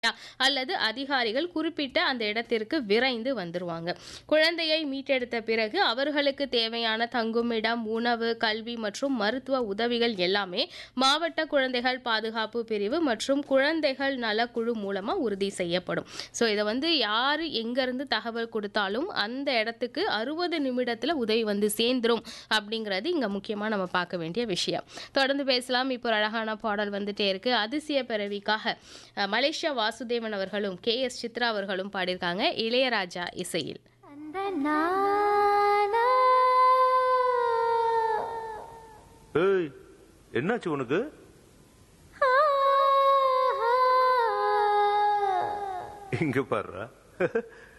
அல்லது அதிகாரிகள் குறிப்பிட்ட அந்த இடத்திற்கு விரைந்து வந்துருவாங்க குழந்தையை மீட்டெடுத்த பிறகு அவர்களுக்கு தேவையான தங்குமிடம் உணவு கல்வி மற்றும் மருத்துவ உதவிகள் எல்லாமே மாவட்ட குழந்தைகள் பாதுகாப்பு பிரிவு மற்றும் குழந்தைகள் நலக்குழு மூலமா உறுதி செய்யப்படும் ஸோ இதை வந்து யார் எங்கேருந்து தகவல் கொடுத்தாலும் அந்த இடத்துக்கு அறுபது நிமிடத்தில் உதவி வந்து சேர்ந்துரும் அப்படிங்கிறது இங்கே முக்கியமாக நம்ம பார்க்க வேண்டிய விஷயம் தொடர்ந்து பேசலாம் இப்போ ஒரு அழகான பாடல் வந்துட்டே இருக்கு அதிசய பிறவிக்காக அஹ், மலேசியா வாசுதேவன் அவர்களும் கே எஸ் சித்ரா அவர்களும் பாடியிருக்காங்க இளையராஜா இசையில் அந்த நானா ஏய் என்னாச்சு உனக்கு ஆ, ஆ. இங்க பாருடா